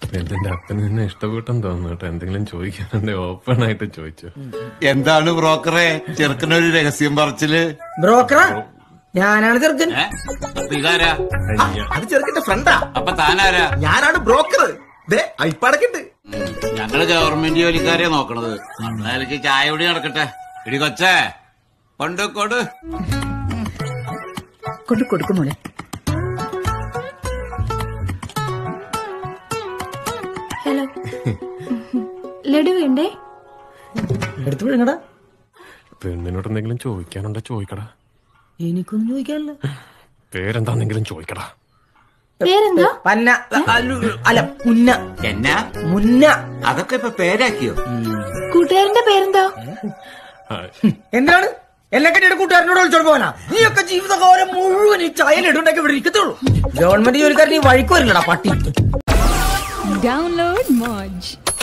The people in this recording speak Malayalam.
എന്റെ അപ്പന് നിന്നെ ഇഷ്ടപ്പെട്ടെന്ന് തോന്നുന്നു കേട്ടോ എന്തെങ്കിലും ചോദിക്കാനുണ്ടെ ഓപ്പൺ ആയിട്ട് ചോദിച്ചു എന്താണ് ബ്രോക്കറെ ചെറുക്കനൊരു രഹസ്യം പറച്ചില് ബ്രോക്കറാ ഞാനാണ് ചെറുക്കൻ ഏ? അപ്പൊ ഇതാരാ അത് ചെറുക്കന്റെ ഫ്രണ്ടാ അപ്പൊ താനാരാ ഞാനാണ് ബ്രോക്കർ ദേ അയിപ്പാടൊക്കെ ഉണ്ട് ഞങ്ങള് ഗവൺമെന്റ് ജോലിക്കാരെ നോക്കണത് എന്നാലേക്ക് ചായ കൂടി നടക്കട്ടെ ഇടി കൊച്ചേ കൊണ്ട് കൊട് കൊണ്ട് കൊടുക്കും മോളെ ഹലോ ലഡു വേണ്ടേ എടുത്തു വിഴുങ്ങടാ പെണ്ണിനോട് എന്തെങ്കിലും ചോദിക്കാനുണ്ടെ ചോദിക്കടാ എനിക്കൊന്നും ചോദിക്കാനില്ല പേരെന്താണെങ്കിലും ചോദിക്കടാ പേരെന്താ പന്ന അല്ല, അല്ല മുന്ന എന്നാ മുന്ന അതൊക്കെ ഇപ്പൊ പേരാക്കിയോ കൂട്ടുകാരന്റെ പേരെന്താ ആ, എന്തിനാണ് എന്നെ കെട്ടിയുടെ കൂട്ടുകാരനോട് വിളിച്ചോണ്ട് പോകാനാ നീയൊക്കെ ജീവിതകാലം മുഴുവൻ ഈ ചായ ലഡുണ്ടാക്കി ഇവിടെ ഇരിക്കത്തുള്ളൂ ഗവൺമെന്റ് ജോലിക്കാരൻ ഈ വഴിക്ക് വരില്ലടാ പട്ടി Download Moj.